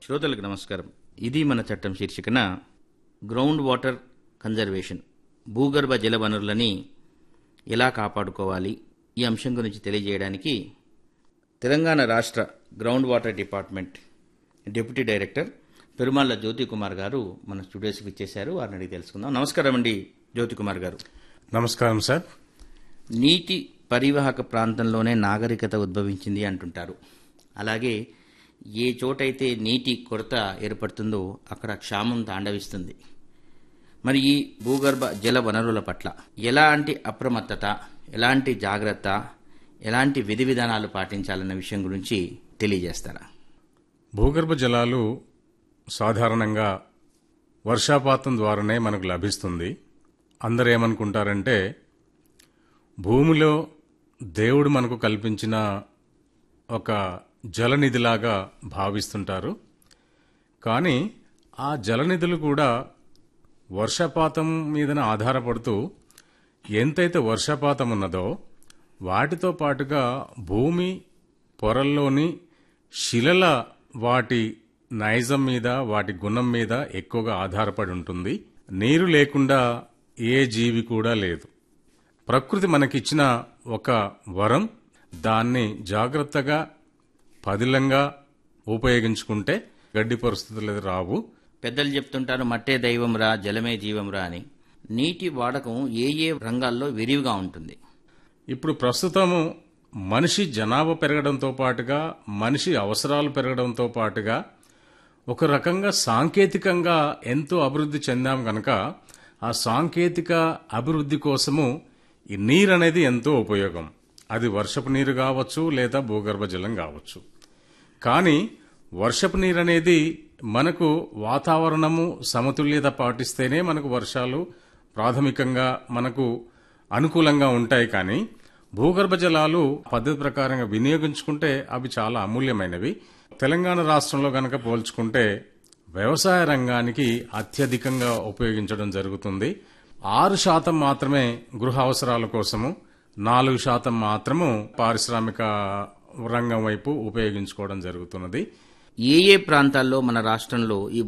శ్రోతలకు నమస్కారం ఇది మన చట్టం శీర్షికన గ్రౌండ్ వాటర్ కన్జర్వేషన్ భూగర్భ జల వనరులని ఎలా కాపాడుకోవాలి ఈ అంశం గురించి తెలియజేయడానికి తెలంగాణ రాష్ట్ర ground water department deputy director Perumalla Jyothi Kumar గారు మన స్టూడియోస్కి ఇచ్చేశారు వారిని అడిగి తెలుసుకుందాం నమస్కారం అండి జ్యోతి కుమార్ గారు నమస్కారం సార్ నీటి పరివాహక ప్రాంతంలోనే నాగరికత ఉద్భవించింది అంటుంటారు అలాగే ఏ చోటైతే నీటి కొరత ఏర్పడుతుందో అక్కడ క్షామం తాండవిస్తుంది మరి ఈ భూగర్భ జల వనరుల పట్ల ఎలాంటి అప్రమత్తత ఎలాంటి జాగ్రత్త ఎలాంటి విధి విధానాలు పాటించాలన్న విషయం గురించి తెలియజేస్తారా భూగర్భ జలాలు సాధారణంగా వర్షాపాతం ద్వారానే మనకు లభిస్తుంది అందరు ఏమనుకుంటారంటే భూమిలో దేవుడు మనకు కల్పించిన ఒక జలనిధిలాగా భావిస్తుంటారు కానీ ఆ జలనిధులు కూడా వర్షపాతం మీదన ఆధారపడుతూ ఎంతైతే వర్షపాతం ఉన్నదో వాటితో పాటుగా భూమి పొరల్లోని శిలల వాటి నైజం మీద వాటి గుణం మీద ఎక్కువగా ఆధారపడి ఉంటుంది నీరు లేకుండా ఏ జీవి కూడా లేదు ప్రకృతి మనకిచ్చిన ఒక వరం దాన్ని జాగ్రత్తగా పదిలంగా ఉపయోగించుకుంటే గడ్డి పరిస్థితులు రావు పెద్దలు చెప్తుంటారు మట్టే దైవంరా జలమే జీవంరా అని నీటి వాడకం ఏ ఏ రంగాల్లో విరివిగా ఉంటుంది ఇప్పుడు ప్రస్తుతము మనిషి జనాభా పెరగడంతో పాటుగా మనిషి అవసరాలు పెరగడంతో పాటుగా ఒక రకంగా సాంకేతికంగా ఎంతో అభివృద్ధి చెందాం కనుక ఆ సాంకేతిక అభివృద్ధి కోసము ఈ నీరు అనేది ఎంతో ఉపయోగం అది వర్షపు నీరు కావచ్చు లేదా భూగర్భ జలం కావచ్చు కానీ వర్షపు నీరు అనేది మనకు వాతావరణము సమతుల్యత పాటిస్తేనే మనకు వర్షాలు ప్రాథమికంగా మనకు అనుకూలంగా ఉంటాయి కానీ భూగర్భ జలాలు పద్ధతి ప్రకారంగా వినియోగించుకుంటే అవి చాలా అమూల్యమైనవి తెలంగాణ రాష్ట్రంలో గనక పోల్చుకుంటే వ్యవసాయ రంగానికి అత్యధికంగా ఉపయోగించడం జరుగుతుంది ఆరు శాతం మాత్రమే గృహ అవసరాల కోసము నాలుగు శాతం మాత్రము పారిశ్రామిక రంగం వైపు ఉపయోగించుకోవడం జరుగుతున్నది ఏ ఏ ప్రాంతాల్లో మన రాష్ట్రంలో ఈ